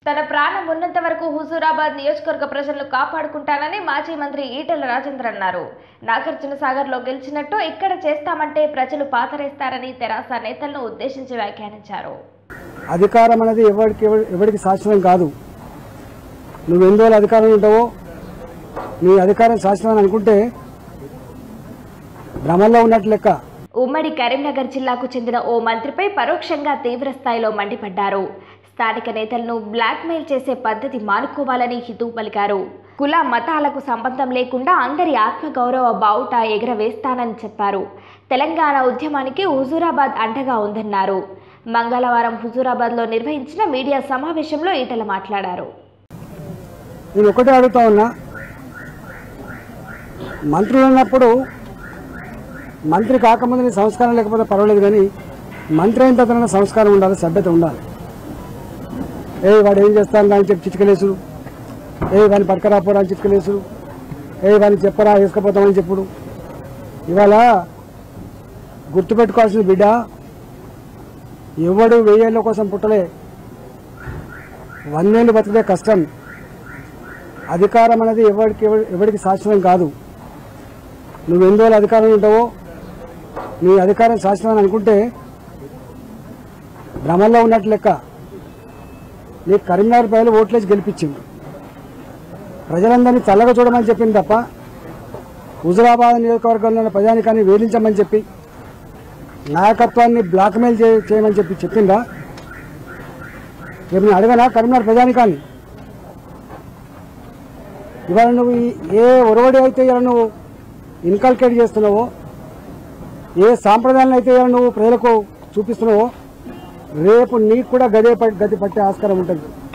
తన ప్రాణం ఉన్నంత వరకు హుజూరాబాద్ నియోజకవర్గ ప్రజలను కాపాడుకుంటానని మాజీ మంత్రి ఈటెల రాజేందర్ అన్నారు నాగార్జున సాగర్ లో గెలిచినట్టు ఇక్కడ చేస్తామంటే ప్రజలు పాతరేస్తారని తెరాస నేతలను ఉద్దేశించి వ్యాఖ్యానించారు అధికారం అనేది ఎవరికి ఎవరి- ఎవరికి శాశ్వతం కాదు నువ్వు ఎన్ని రోజులు అధికారంలో ఉంటావో నీ అధికారం శాశ్వతం అని అనుకుంటే భ్రమంలో ఉన్నట్లు లెక్క ఉమ్మడి కరీంనగర్ జిల్లాకు చెందిన ఓ మంత్రిపై పరోక్షంగా తీవ్ర స్థాయిలో మండిపడ్డారు స్థానిక నేతలను బ్లాక్మెయిల్ చేసే పద్ధతి మానుకోవాలని హితవు పలికారు కుల మతాలకు సంబంధం లేకుండా అందరి ఆత్మగౌరవ బావుట ఎగరవేస్తానని చెప్పారు తెలంగాణ ఉద్యమానికి హుజూరాబాద్ అండగా ఉందన్నారు మంగళవారం హుజూరాబాద్లో నిర్వహించిన మీడియా సమావేశంలో ఈటల మాట్లాడారు నేను ఒకటే అడుగుతా ఉన్నా మంత్రులు ఉన్నప్పుడు మంత్రి కాకముందు నీ సంస్కారం లేకపోతే పర్వాలేదు కానీ మంత్రి అయిన తర్వాత సంస్కారం ఉండాలి సభ్యత ఉండాలి ఏ వాడు ఏం చేస్తాను అని చెప్పి చిటికలేసుడు ఏ వాడిని పట్టుకరాపోరా అని చిటికలేసుడు ఏ వాడిని చెప్పరా వేసుకపోతామని చెప్పుడు ఇవాళ గుర్తుపెట్టుకోవాల్సిన బిడ్డ ఎవడు వెయ్యేళ్ళ కోసం పుట్టలే వందేళ్ళు బతికే కష్టం అధికారం అనేది ఎవరికి ఎవరి- ఎవరికి శాశ్వతం కాదు నువ్వు ఎన్ని రోజులు అధికారంలో ఉంటావో నీ అధికారం శాశ్వతం అని అనుకుంటే భ్రమంలో ఉన్నట్లు లెక్క నీ కరీంనగర్ ప్రజలు ఓట్లేసి గెలిపించింది ప్రజలందరినీ చల్లగా చూడమని చెప్పింది తప్ప హుజురాబాద్ నియోజకవర్గంలో ఉన్న ప్రజానికాన్ని వేధించమని చెప్పి నాయకత్వాన్ని బ్లాక్మెయిల్ చే- చేయమని చెప్పి చెప్పిందా రేపు నేను అడగనా కరీంనగర్ ప్రజానికాన్ని ఇవాళ నువ్వు ఈ- ఏ ఒరవడి అయితే ఇవాళ నువ్వు ఇన్కల్కేట్ చేస్తున్నావో ఏ సాంప్రదాయాలను అయితే ఇవాళ నువ్వు ప్రజలకు చూపిస్తున్నావో రేపు నీకు కూడా గదే ప- గతి పట్టే ఆస్కారం ఉంటుంది